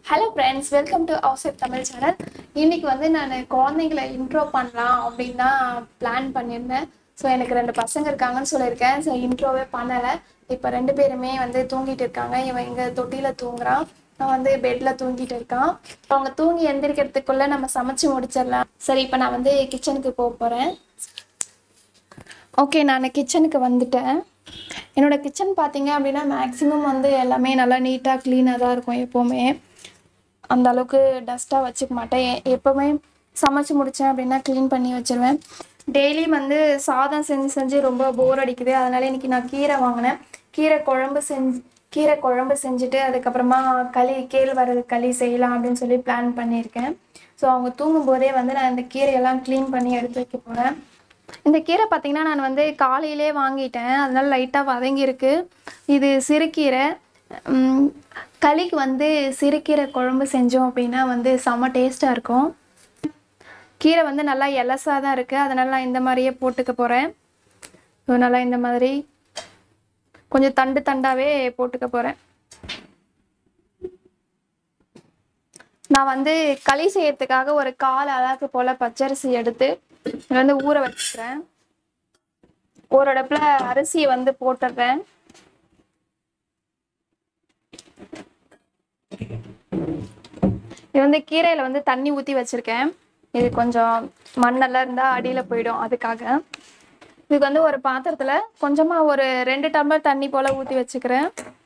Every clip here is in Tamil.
ஹலோ ஃப்ரெண்ட்ஸ் வெல்கம் டு அவுசெட் தமிழ் சேனல் இன்னைக்கு வந்து நான் குழந்தைங்களை இன்ட்ரோ பண்ணலாம் அப்படின்னு தான் பிளான் பண்ணியிருந்தேன் ஸோ எனக்கு ரெண்டு பசங்க இருக்காங்கன்னு சொல்லியிருக்கேன் ஸோ இன்ட்ரோவே பண்ணலை இப்போ ரெண்டு பேருமே வந்து தூங்கிட்டு இருக்காங்க இவன் இங்கே தொட்டியில் தூங்குறான் நான் வந்து பெட்டில் தூங்கிட்டு இருக்கான் அவங்க தூங்கி எந்திரிக்கிறதுக்குள்ளே நம்ம சமைச்சு முடிச்சிடலாம் சரி இப்போ நான் வந்து கிச்சனுக்கு போக போகிறேன் ஓகே நான் கிச்சனுக்கு வந்துட்டேன் என்னோட கிச்சன் பார்த்தீங்க அப்படின்னா மேக்ஸிமம் வந்து எல்லாமே நல்லா நீட்டாக க்ளீனாக தான் இருக்கும் எப்போவுமே அந்த அளவுக்கு டஸ்ட்டாக வச்சுக்க மாட்டேன் எ- எப்போவுமே சமைச்சு முடித்தேன் அப்படின்னா க்ளீன் பண்ணி வச்சிருவேன் டெய்லி வந்து சாதம் செஞ்சு செஞ்சு ரொம்ப போர் அடிக்குது அதனால இன்னைக்கு நான் கீரை வாங்கினேன் கீரை குழம்பு செஞ்சு கீரை குழம்பு செஞ்சுட்டு அதுக்கப்புறமா களி கேழ்வரகு களி செய்யலாம் அப்படின்னு சொல்லி பிளான் பண்ணியிருக்கேன் ஸோ அவங்க தூங்கும் போதே வந்து நான் இந்த கீரையெல்லாம் க்ளீன் பண்ணி எடுத்து வைக்க போகிறேன் இந்த கீரை பார்த்தீங்கன்னா நான் வந்து காலையிலே வாங்கிட்டேன் அதனால லைட்டாக வதங்கியிருக்கு இது சிறுகீரை உம், களிக்கு வந்து சிறுகீரை குழம்பு செஞ்சோம் அப்படின்னா வந்து செம்ம டேஸ்ட்டாக இருக்கும் கீரை வந்து நல்லா எலசாக தான் இருக்குது அதனால நான் இந்த மாதிரியே போட்டுக்க போகிறேன் ஸோ நல்லா இந்த மாதிரி கொஞ்சம் தண்டு தண்டாவே போட்டுக்க போகிறேன் நான் வந்து களி செய்யறதுக்காக ஒரு கால் அழகு போல் பச்சரிசி எடுத்து இதை வந்து ஊற வச்சுக்கிறேன் ஒரு அடுப்புல அரிசியை வந்து போட்டுடுறேன் இது வந்து கீரையில வந்து தண்ணி ஊற்றி வச்சிருக்கேன் இது கொஞ்சம் மண்ணெல்லாம் இருந்தால் அடியில் போயிடும் அதுக்காக இதுக்கு வந்து ஒரு பாத்திரத்துல கொஞ்சமா ஒரு ரெண்டு டம்ளர் தண்ணி போல ஊற்றி வச்சுக்கிறேன்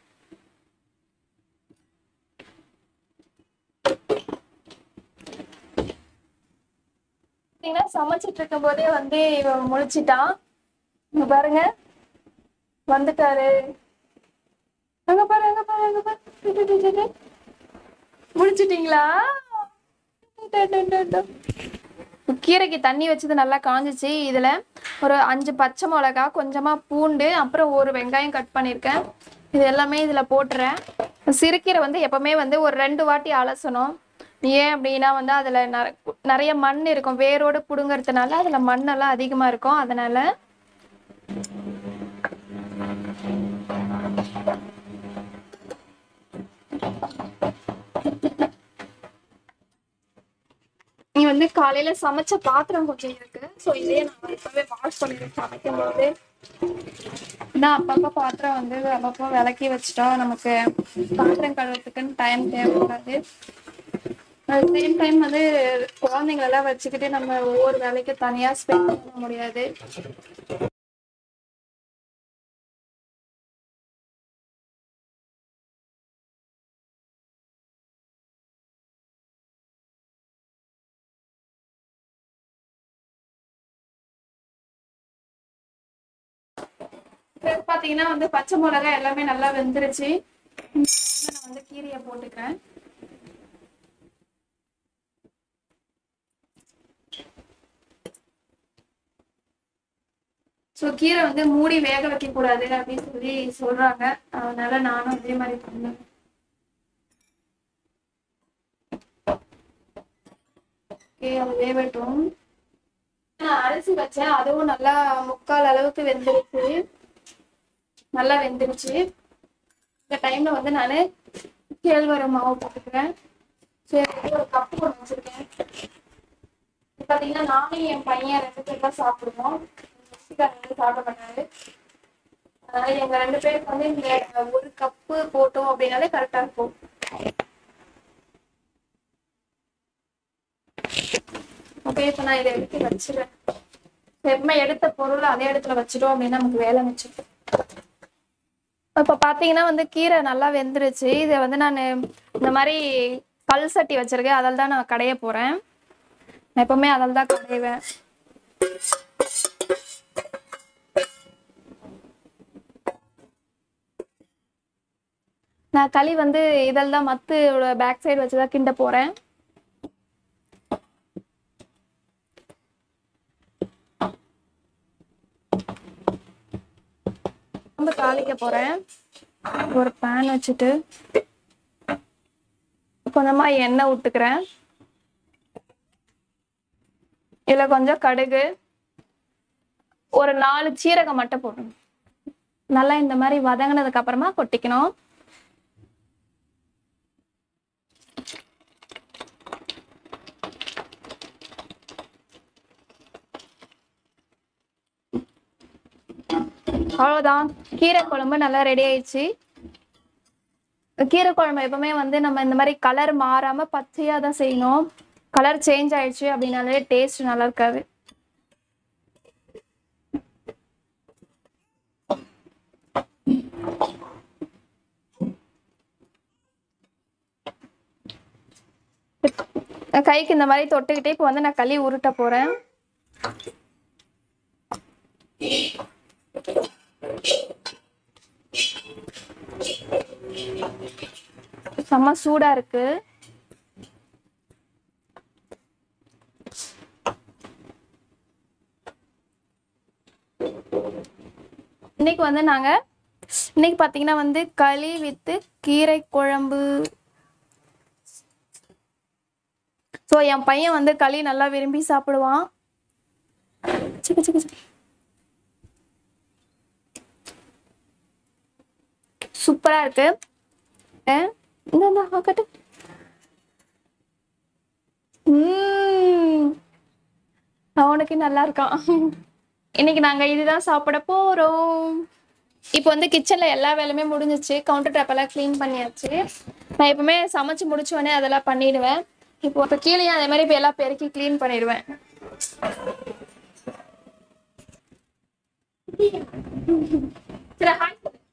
பார்த்தீங்கன்னா சமைச்சிட்டு இருக்கும் போதே வந்து இவன் முழிச்சிட்டான் இங்க பாருங்க வந்துட்டாரு அங்க பாரு அங்க பாரு அங்க பாரு டு, டு, டு, டு, டு. முழிச்சிட்டீங்களா டு, டு, டு, டு. கீரைக்கு தண்ணி வச்சது நல்லா காஞ்சிச்சு இதுல ஒரு அஞ்சு பச்சை மிளகா கொஞ்சமா பூண்டு அப்புறம் ஒரு வெங்காயம் கட் பண்ணியிருக்கேன் இது எல்லாமே இதுல போட்டுறேன் சிறுகீரை வந்து எப்பவுமே வந்து ஒரு ரெண்டு வாட்டி அலசணும் ஏன் அப்படின்னா வந்து அதுல நற- நிறைய மண் இருக்கும் வேரோடு புடுங்கறதுனால அதுல மண்ணெல்லாம் அதிகமா இருக்கும் அதனால நீ வந்து காலையில சமைச்ச பாத்திரம் கொஞ்சம் இருக்கு ஸோ இதையே நான் இப்பவே வாஷ் பண்ணிடுறேன் சமைக்கும் போது நான் அப்பப்போ பாத்திரம் வந்து அப்பப்போ விளக்கி வச்சுட்டா நமக்கு பாத்திரம் கழுவுறதுக்குன்னு டைம் தேவைப்படாது அட் சேம் டைம் வந்து குழந்தைங்களெல்லாம் வச்சுக்கிட்டு நம்ம ஒவ்வொரு வேலைக்கு தனியா ஸ்பெண்ட் பண்ண முடியாது இப்ப பாத்தீங்கன்னா வந்து பச்சை மிளகாய் எல்லாமே நல்லா வெந்துருச்சு இந்த time ல நான் வந்து கீரையை போட்டுக்கிறேன் ஸோ கீரை வந்து மூடி வேக வைக்க கூடாது அப்படின்னு சொல்லி சொல்றாங்க அதனால நானும் அதே மாதிரி பண்ணுவேன் ஓகே அது வேகட்டும் நான் அரிசி வச்சேன் அதுவும் நல்லா முக்கால் அளவுக்கு வெந்துருச்சு நல்லா வெந்துருச்சு இந்த டைம்ல வந்து நான் கேழ்வரகு மாவு போட்டுக்கிறேன் சரி ஒரு கப்பு ஒன்று வச்சிருக்கேன் இது பார்த்தீங்கன்னா நானும் என் பையன் ரெண்டு பேர் தான் சாப்பிடுவோம் ருசிக்காரர் வந்து சாப்பிட மாட்டாரு அதனால எங்க ரெண்டு பேருக்கு வந்து இந்த ஒரு கப்பு போட்டோம் அப்படின்னாலே கரெக்டா இருக்கும் ஓகே இப்போ நான் இதை எடுத்து வச்சிடுறேன் எப்பவுமே எடுத்த பொருள் அதே இடத்துல வச்சிட்டோம் அப்படின்னா நமக்கு வேலை மிச்சம் இப்போ பார்த்தீங்கன்னா வந்து கீரை நல்லா வெந்துருச்சு இதை வந்து நான் இந்த மாதிரி கல் சட்டி வச்சிருக்கேன் அதில் தான் நான் கடைய போகிறேன் நான் எப்பவுமே அதில் தான் கடைவேன் நான் களி வந்து இதில் தான் மத்தோட பேக் சைடு வச்சு தான் கிண்ட போகிறேன் ரொம்ப தாளிக்க போகிறேன் ஒரு பேன் வச்சுட்டு கொஞ்சமா எண்ணெய் விட்டுக்கிறேன் இதில் கொஞ்சம் கடுகு ஒரு நாலு சீரகம் மட்டும் போடணும் நல்லா இந்த மாதிரி வதங்கினதுக்கு அப்புறமா கொட்டிக்கணும் அவ்வளோதான் கீரை குழம்பு நல்லா ரெடி ஆயிடுச்சு கீரை குழம்பு எப்பவுமே வந்து நம்ம இந்த மாதிரி கலர் மாறாம பச்சையாக தான் செய்யணும் கலர் சேஞ்ச் ஆயிடுச்சு அப்படின்னாலே டேஸ்ட் நல்லா இருக்காது கைக்கு இந்த மாதிரி தொட்டுக்கிட்டே இப்போ வந்து நான் களி உருட்ட போறேன் செம்ம சூடா இருக்கு இன்னைக்கு வந்து நாங்க இன்னைக்கு பாத்தீங்கன்னா வந்து களி வித்து கீரை குழம்பு ஸோ என் பையன் வந்து களி நல்லா விரும்பி சாப்பிடுவான் சிக்கு சிக்கு சிக்கு. சூப்பரா இருக்கு அஹ், இந்த இந்த ஆக்கட்டு உம், அவனுக்கு நல்லா இருக்கான் இன்னைக்கு நாங்க இதுதான் சாப்பிட போறோம் இப்போ வந்து கிச்சன்ல எல்லா வேலையுமே முடிஞ்சிச்சு கவுண்டர் டாப் எல்லாம் க்ளீன் பண்ணியாச்சு நான் எப்பவுமே சமைச்சு முடிச்ச உடனே அதெல்லாம் பண்ணிடுவேன் இப்போ இப்போ கீழே அதே மாதிரி இப்போ எல்லாம் பெருக்கி க்ளீன் பண்ணிடுவேன் சரி, hi.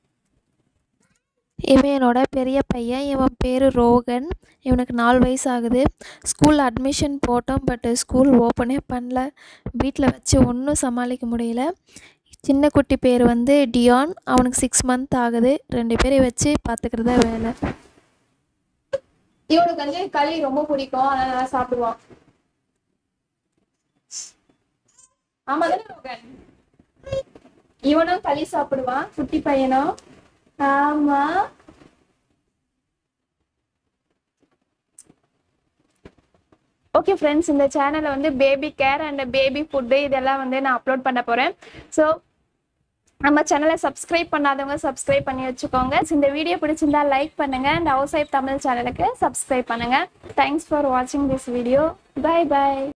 இவன் என்னோட பெரிய பையன் இவன் பேர் ரோகன் இவனுக்கு நாலு வயசு ஆகுது ஸ்கூலில் அட்மிஷன் போட்டோம் பட் ஸ்கூல் ஓப்பனே பண்ணல வீட்டில் வச்சு ஒன்றும் சமாளிக்க முடியல சின்ன குட்டி பேர் வந்து டியான் அவனுக்கு சிக்ஸ் மந்த் ஆகுது ரெண்டு பேரையும் வச்சு பார்த்துக்கிறதா வேலை இவனுக்கு வந்து களி ரொம்ப பிடிக்கும் அதனால நல்லா சாப்பிடுவான் ஆமா தானே ரோகன் இவனும் களி சாப்பிடுவான் குட்டி பையனும் ஆமா ஓகே ஃப்ரெண்ட்ஸ் இந்த சேனலில் வந்து baby care and baby food இதெல்லாம் வந்து நான் அப்லோட் பண்ண போகிறேன் ஸோ நம்ம சேனலை சப்ஸ்கிரைப் பண்ணாதவங்க சப்ஸ்கிரைப் பண்ணி வச்சுக்கோங்க இந்த வீடியோ பிடிச்சிருந்தா லைக் பண்ணுங்க அண்ட் ஹவுஸ் ஒய்ஃப் தமிழ் சேனலுக்கு சப்ஸ்கிரைப் பண்ணுங்க தேங்க்ஸ் ஃபார் வாட்சிங் திஸ் வீடியோ பை பை